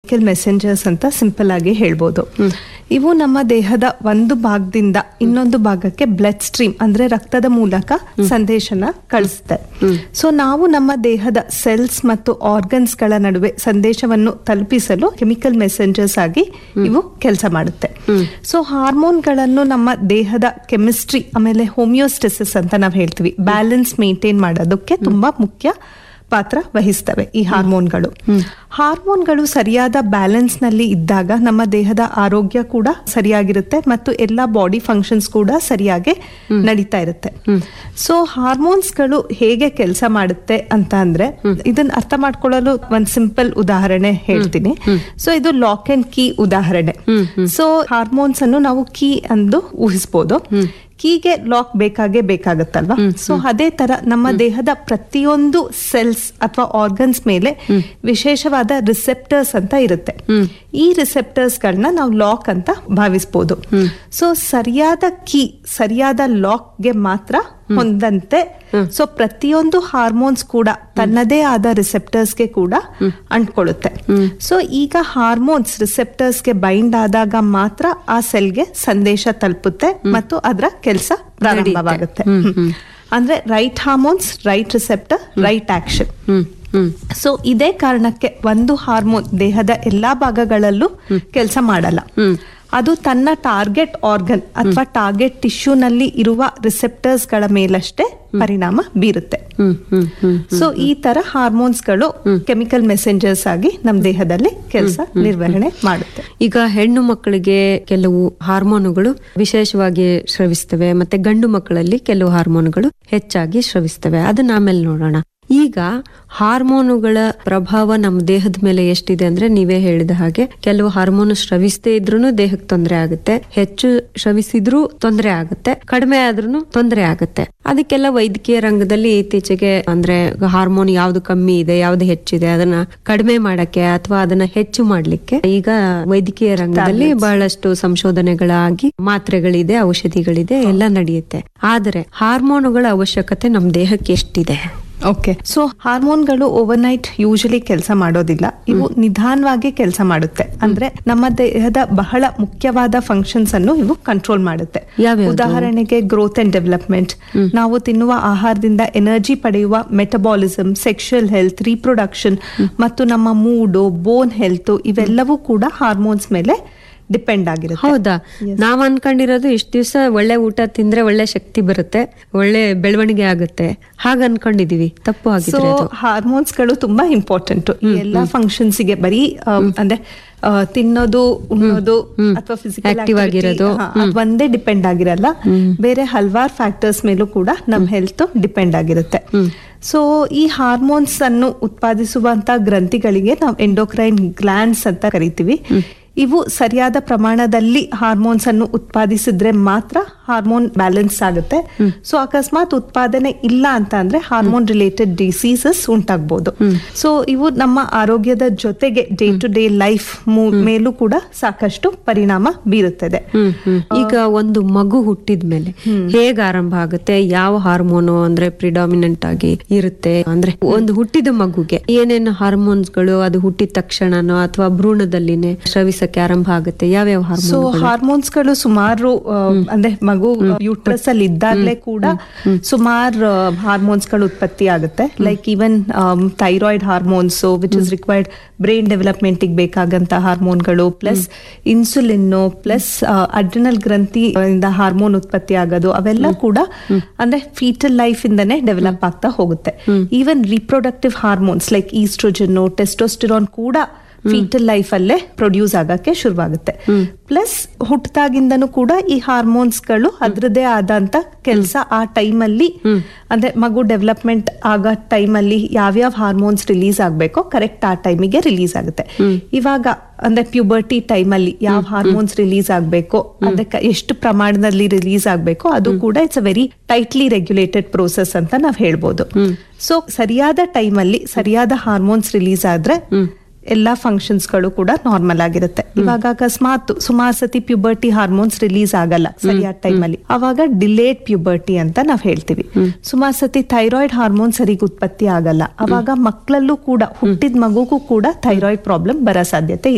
Chemical messengers ಅಂತ simple ಆಗಿ ಹೇಳ್ಬೋದು ಇವು ನಮ್ಮ ದೇಹದ ಒಂದು ಭಾಗದಿಂದ ಇನ್ನೊಂದು ಭಾಗಕ್ಕೆ ಬ್ಲಡ್ ಸ್ಟ್ರೀಮ್ ಅಂದ್ರೆ ರಕ್ತದ ಮೂಲಕ ಸಂದೇಶನ ಕಳಿಸುತ್ತೆ ಸೊ ನಾವು ನಮ್ಮ ದೇಹದ ಸೆಲ್ಸ್ ಮತ್ತು ಆರ್ಗನ್ಸ್ ಗಳ ನಡುವೆ ಸಂದೇಶವನ್ನು ತಲುಪಿಸಲು ಕೆಮಿಕಲ್ ಮೆಸೆಂಜರ್ಸ್ ಆಗಿ ಇವು ಕೆಲಸ ಮಾಡುತ್ತೆ ಸೊ ಹಾರ್ಮೋನ್ಗಳನ್ನು ನಮ್ಮ ದೇಹದ ಕೆಮಿಸ್ಟ್ರಿ ಆಮೇಲೆ ಹೋಮಿಯೋಸ್ಟೆಸಿಸ್ ಅಂತ ನಾವು ಹೇಳ್ತೀವಿ ಬ್ಯಾಲೆನ್ಸ್ ಮೇಂಟೈನ್ ಮಾಡೋದಕ್ಕೆ ತುಂಬಾ ಮುಖ್ಯ ಪಾತ್ರ ವಹಿಸ್ತವೆ ಈ ಹಾರ್ಮೋನ್ಗಳು ಹಾರ್ಮೋನ್ಗಳು ಸರಿಯಾದ ಬ್ಯಾಲೆನ್ಸ್ ನಲ್ಲಿ ಇದ್ದಾಗ ನಮ್ಮ ದೇಹದ ಆರೋಗ್ಯ ಕೂಡ ಸರಿಯಾಗಿರುತ್ತೆ ಮತ್ತು ಎಲ್ಲಾ ಬಾಡಿ ಫಂಕ್ಷನ್ಸ್ ಕೂಡ ಸರಿಯಾಗಿ ನಡೀತಾ ಇರುತ್ತೆ ಸೊ ಹಾರ್ಮೋನ್ಸ್ಗಳು ಹೇಗೆ ಕೆಲಸ ಮಾಡುತ್ತೆ ಅಂತ ಅಂದ್ರೆ ಇದನ್ನ ಅರ್ಥ ಮಾಡ್ಕೊಳ್ಳಲು ಒಂದ್ ಸಿಂಪಲ್ ಉದಾಹರಣೆ ಹೇಳ್ತೀನಿ ಸೊ ಇದು ಲಾಕ್ ಅಂಡ್ ಕೀ ಉದಾಹರಣೆ ಸೊ ಹಾರ್ಮೋನ್ಸ್ ಅನ್ನು ನಾವು ಕೀ ಎಂದು ಊಹಿಸಬಹುದು ಕೀಗೆ ಲಾಕ್ ಬೇಕಾಗೇ ಬೇಕಾಗತ್ತಲ್ವಾ ಸೊ ಅದೇ ತರ ನಮ್ಮ ದೇಹದ ಪ್ರತಿಯೊಂದು ಸೆಲ್ಸ್ ಅಥವಾ ಆರ್ಗನ್ಸ್ ಮೇಲೆ ವಿಶೇಷವಾದ ರಿಸೆಪ್ಟರ್ಸ್ ಅಂತ ಇರುತ್ತೆ ಈ ರಿಸೆಪ್ಟರ್ಸ್ ಗಳನ್ನ ನಾವು ಲಾಕ್ ಅಂತ ಭಾವಿಸಬಹುದು ಸೊ ಸರಿಯಾದ ಕೀ ಸರಿಯಾದ ಲಾಕ್ಗೆ ಮಾತ್ರ ಹೊಂದಂತೆ ಸೊ ಪ್ರತಿಯೊಂದು ಹಾರ್ಮೋನ್ಸ್ ಕೂಡ ತನ್ನದೇ ಆದ ರಿಸೆಪ್ಟರ್ಸ್ಗೆ ಕೂಡ ಅಂಟ್ಕೊಳ್ಳುತ್ತೆ ಸೊ ಈಗ ಹಾರ್ಮೋನ್ಸ್ ರಿಸೆಪ್ಟರ್ಸ್ಗೆ ಬೈಂಡ್ ಆದಾಗ ಮಾತ್ರ ಆ ಸೆಲ್ಗೆ ಸಂದೇಶ ತಲುಪುತ್ತೆ ಮತ್ತು ಅದರ ಕೆಲಸ ಪ್ರಾರಂಭವಾಗುತ್ತೆ ಹ್ಮ್. ಅಂದ್ರೆ right hormones right receptor right action hmm hmm so ಇದೇ ಕಾರಣಕ್ಕೆ ಒಂದು ಹಾರ್ಮೋನ್ ದೇಹದ ಎಲ್ಲಾ ಭಾಗಗಳಲ್ಲೂ ಕೆಲಸ ಮಾಡಲ್ಲ ಅದು ತನ್ನ ಟಾರ್ಗೆಟ್ ಆರ್ಗನ್ ಅಥವಾ ಟಾರ್ಗೆಟ್ ಟಿಶ್ಯೂನಲ್ಲಿ ಇರುವ ರಿಸೆಪ್ಟರ್ಸ್ ಗಳ ಮೇಲಷ್ಟೇ ಪರಿಣಾಮ ಬೀರುತ್ತೆ ಹ್ಮ್ ಹ್ಮ್ ಹ್ಮ್ ಸೊ ಈ ತರ ಹಾರ್ಮೋನ್ಸ್ ಗಳು ಕೆಮಿಕಲ್ ಮೆಸೆಂಜರ್ಸ್ ಆಗಿ ನಮ್ಮ ದೇಹದಲ್ಲಿ ಕೆಲಸ ನಿರ್ವಹಣೆ ಮಾಡುತ್ತೆ ಈಗ ಹೆಣ್ಣು ಮಕ್ಕಳಿಗೆ ಕೆಲವು ಹಾರ್ಮೋನುಗಳು ವಿಶೇಷವಾಗಿ ಸ್ರವಿಸ್ತವೆ ಮತ್ತೆ ಗಂಡು ಮಕ್ಕಳಲ್ಲಿ ಕೆಲವು ಹಾರ್ಮೋನುಗಳು ಹೆಚ್ಚಾಗಿ ಸ್ರವಿಸ್ತವೆ ಅದನ್ನ ಆಮೇಲೆ ನೋಡೋಣ ಈಗ ಹಾರ್ಮೋನುಗಳ ಪ್ರಭಾವ ನಮ್ಮ ದೇಹದ ಮೇಲೆ ಎಷ್ಟಿದೆ ಅಂದ್ರೆ ನೀವೇ ಹೇಳಿದ ಹಾಗೆ ಕೆಲವು ಹಾರ್ಮೋನು ಸ್ರವಿಸದೇ ಇದ್ರೂ ದೇಹಕ್ಕೆ ತೊಂದರೆ ಆಗುತ್ತೆ ಹೆಚ್ಚು ಸ್ರವಿಸಿದ್ರೂ ತೊಂದರೆ ಆಗುತ್ತೆ ಕಡಿಮೆ ಆದ್ರೂ ತೊಂದರೆ ಆಗುತ್ತೆ ಅದಕ್ಕೆಲ್ಲ ವೈದ್ಯಕೀಯ ರಂಗದಲ್ಲಿ ಇತ್ತೀಚೆಗೆ ಅಂದ್ರೆ ಹಾರ್ಮೋನ್ ಯಾವ್ದು ಕಮ್ಮಿ ಇದೆ ಯಾವ್ದು ಹೆಚ್ಚಿದೆ ಅದನ್ನ ಕಡಿಮೆ ಮಾಡಕ್ಕೆ ಅಥವಾ ಅದನ್ನ ಹೆಚ್ಚು ಮಾಡ್ಲಿಕ್ಕೆ ಈಗ ವೈದ್ಯಕೀಯ ರಂಗದಲ್ಲಿ ಬಹಳಷ್ಟು ಸಂಶೋಧನೆಗಳಾಗಿ ಮಾತ್ರೆಗಳಿದೆ ಔಷಧಿಗಳಿದೆ ಎಲ್ಲ ನಡೆಯುತ್ತೆ ಆದರೆ ಹಾರ್ಮೋನುಗಳ ಅವಶ್ಯಕತೆ ನಮ್ಮ ದೇಹಕ್ಕೆ ಎಷ್ಟಿದೆ ಓಕೆ ಸೊ ಹಾರ್ಮೋನ್ಗಳು ಓವರ್ ನೈಟ್ ಯೂಶಲಿ ಕೆಲಸ ಮಾಡೋದಿಲ್ಲ ಇವು ನಿಧಾನವಾಗಿ ಕೆಲಸ ಮಾಡುತ್ತೆ ಅಂದ್ರೆ ನಮ್ಮ ದೇಹದ ಬಹಳ ಮುಖ್ಯವಾದ ಫಂಕ್ಷನ್ಸ್ ಅನ್ನು ಇವು ಕಂಟ್ರೋಲ್ ಮಾಡುತ್ತೆ ಯಾವ್ಯಾವ್ದು? ಉದಾಹರಣೆಗೆ ಗ್ರೋತ್ ಅಂಡ್ ಡೆವಲಪ್ಮೆಂಟ್ ನಾವು ತಿನ್ನುವ ಆಹಾರದಿಂದ ಎನರ್ಜಿ ಪಡೆಯುವ ಮೆಟಬಾಲಿಸಮ್ ಸೆಕ್ಷುಯಲ್ ಹೆಲ್ತ್ ರೀಪ್ರೊಡಕ್ಷನ್ ಮತ್ತು ನಮ್ಮ ಮೂಡು ಬೋನ್ ಹೆಲ್ತ್ ಇವೆಲ್ಲವೂ ಕೂಡ ಹಾರ್ಮೋನ್ಸ್ ಮೇಲೆ ಡಿಪೆಂಡ್ ಆಗಿರುತ್ತೆ ಹೌದಾ ನಾವ್ ಅನ್ಕೊಂಡಿರೋದು ಇಷ್ಟ ದಿವಸ ಒಳ್ಳೆ ಊಟ ತಿಂದ್ರೆ ಒಳ್ಳೆ ಶಕ್ತಿ ಬರುತ್ತೆ ಒಳ್ಳೆ ಬೆಳವಣಿಗೆ ಆಗುತ್ತೆ ಹಾಗ ಅನ್ಕೊಂಡಿದೀವಿ ತಪ್ಪು ಸೊ ಆಗಿದ್ರೆ ಅದು ಹಾರ್ಮೋನ್ಸ್ ಗಳು ತುಂಬಾ ಇಂಪಾರ್ಟೆಂಟ್ ಈ ಎಲ್ಲಾ ಫಂಕ್ಷನ್ಸ್ ಗೆ ಬರೀ ಆ, ಅಂದ್ರೆ ಆ, ತಿನ್ನೋದು ಉಣ್ಣೋದು ಅಥವಾ ಫಿಸಿಕಲ್ Active ಆಗಿರೋದು. ಒಂದೇ ಡಿಪೆಂಡ್ ಆಗಿರಲ್ಲ ಬೇರೆ ಹಲವಾರು ಫ್ಯಾಕ್ಟರ್ಸ್ ಮೇಲೂ ಕೂಡ ನಮ್ ಹೆಲ್ತ್ ಡಿಪೆಂಡ್ ಆಗಿರುತ್ತೆ ಸೊ ಈ ಹಾರ್ಮೋನ್ಸ್ ಅನ್ನು ಉತ್ಪಾದಿಸುವಂತ ಗ್ರಂಥಿಗಳಿಗೆ ನಾವು ಎಂಡೋಕ್ರೈನ್ ಗ್ಲ್ಯಾಂಡ್ಸ್ ಅಂತ ಕರಿತೀವಿ ಇವು ಸರಿಯಾದ ಪ್ರಮಾಣದಲ್ಲಿ ಹಾರ್ಮೋನ್ಸ್ ಅನ್ನು ಉತ್ಪಾದಿಸಿದ್ರೆ ಮಾತ್ರ ಹಾರ್ಮೋನ್ ಬ್ಯಾಲೆನ್ಸ್ ಆಗುತ್ತೆ ಸೊ ಅಕಸ್ಮಾತ್ ಉತ್ಪಾದನೆ ಇಲ್ಲ ಅಂತ ಅಂದ್ರೆ ಹಾರ್ಮೋನ್ ರಿಲೇಟೆಡ್ ಡಿಸೀಸಸ್ ಉಂಟಾಗ್ಬೋದು ಸೊ ಇವು ನಮ್ಮ ಆರೋಗ್ಯದ ಜೊತೆಗೆ ಡೇ ಟು ಡೇ ಲೈಫ್ ಮೇಲೂ ಕೂಡ ಸಾಕಷ್ಟು ಪರಿಣಾಮ ಬೀರುತ್ತದೆ ಹ್ಮ್ ಹ್ಮ್. ಈಗ ಒಂದು ಮಗು ಹುಟ್ಟಿದ ಮೇಲೆ ಹೇಗ್ ಆರಂಭ ಆಗುತ್ತೆ ಯಾವ ಹಾರ್ಮೋನು ಅಂದ್ರೆ ಪ್ರಿಡಾಮಿನೆಂಟ್ ಆಗಿ ಇರುತ್ತೆ ಅಂದ್ರೆ ಒಂದು ಹುಟ್ಟಿದ ಮಗುಗೆ ಏನೇನು ಹಾರ್ಮೋನ್ಸ್ಗಳು ಅದು ಹುಟ್ಟಿದ ತಕ್ಷಣನೋ ಅಥವಾ ಭ್ರೂಣದಲ್ಲಿನೇ ಸ್ರವಿಸಕ್ಕೆ ಆರಂಭ ಆಗುತ್ತೆ ಯಾವ್ಯಾವ ಸೊ ಹಾರ್ಮೋನ್ ಹಾರ್ಮೋನ್ಸ್ ಗಳು ಸುಮಾರು ಆ, ಅಂದ್ರೆ ಮಗು ಯೂಟ್ರಸ್ ಅಲ್ಲಿ ಇದ್ದಾಗಲೇ ಕೂಡ ಸುಮಾರು ಹಾರ್ಮೋನ್ಸ್ ಗಳು ಉತ್ಪತ್ತಿ ಆಗುತ್ತೆ like even thyroid hormones which is required brain development ಬೇಕಾಗಂತ ಹಾರ್ಮೋನ್ಗಳು ಪ್ಲಸ್ ಇನ್ಸುಲಿನ್ ಪ್ಲಸ್ ಅಡ್ರಿನಲ್ ಗ್ರಂಥಿ ಇಂದ ಹಾರ್ಮೋನ್ ಉತ್ಪತ್ತಿ ಆಗೋದು ಅವೆಲ್ಲ ಕೂಡ ಅಂದ್ರೆ ಫೀಟಲ್ ಲೈಫ್ ಇಂದನೇ ಡೆವಲಪ್ ಆಗ್ತಾ ಹೋಗುತ್ತೆ even reproductive hormones like oestrogen testosterone ಕೂಡ ಫೀಟಲ್ ಲೈಫ್ ಅಲ್ಲೇ ಪ್ರೊಡ್ಯೂಸ್ ಆಗಕ್ಕೆ ಶುರುವಾಗುತ್ತೆ ಪ್ಲಸ್ ಹುಟ್ಟದಾಗಿಂದನೂ ಕೂಡ ಈ ಹಾರ್ಮೋನ್ಸ್ ಗಳು ಅದ್ರದೇ ಆದಂತ ಕೆಲಸ ಆ ಟೈಮಲ್ಲಿ ಅಂದ್ರೆ ಮಗು ಡೆವಲಪ್ಮೆಂಟ್ ಆಗೋ ಟೈಮಲ್ಲಿ ಯಾವ್ಯಾವ ಹಾರ್ಮೋನ್ಸ್ ರಿಲೀಸ್ ಆಗ್ಬೇಕೋ ಕರೆಕ್ಟ್ ಆ ಟೈಮಿಗೆ ರಿಲೀಸ್ ಆಗುತ್ತೆ ಇವಾಗ ಅಂದ್ರೆ ಪ್ಯೂಬರ್ಟಿ ಟೈಮಲ್ಲಿ ಯಾವ ಹಾರ್ಮೋನ್ಸ್ ರಿಲೀಸ್ ಆಗ್ಬೇಕೋ ಅದಕ್ಕೆ ಎಷ್ಟು ಪ್ರಮಾಣದಲ್ಲಿ ರಿಲೀಸ್ ಆಗ್ಬೇಕೋ ಅದು ಕೂಡ it's a very tightly regulated process ಅಂತ ನಾವ್ ಹೇಳ್ಬೋದು ಸೊ ಸರಿಯಾದ ಟೈಮಲ್ಲಿ ಸರಿಯಾದ ಹಾರ್ಮೋನ್ಸ್ ರಿಲೀಸ್ ಆದ್ರೆ ಎಲ್ಲಾ ಫಂಕ್ಷನ್ಸ್ ಗಳು ಕೂಡ ನಾರ್ಮಲ್ ಆಗಿರುತ್ತೆ ಇವಾಗ ಅಕಸ್ಮಾತ್ ಸುಮಾರು ಸತಿ ಪ್ಯೂಬರ್ಟಿ ಹಾರ್ಮೋನ್ಸ್ ರಿಲೀಸ್ ಆಗಲ್ಲ ಸರಿಯಾದ ಟೈಮಲ್ಲಿ ಅವಾಗ ಡಿಲೇಡ್ ಪ್ಯೂಬರ್ಟಿ ಅಂತ ನಾವ್ ಹೇಳ್ತೀವಿ ಸುಮಾರು ಸತಿ ಥೈರಾಯ್ಡ್ ಹಾರ್ಮೋನ್ ಸರಿಗೆ ಉತ್ಪತ್ತಿ ಆಗಲ್ಲ ಅವಾಗ ಮಕ್ಕಳಲ್ಲೂ ಕೂಡ ಹುಟ್ಟಿದ ಮಗುಗೂ ಕೂಡ ಥೈರಾಯ್ಡ್ ಪ್ರಾಬ್ಲಮ್ ಬರೋ ಸಾಧ್ಯತೆ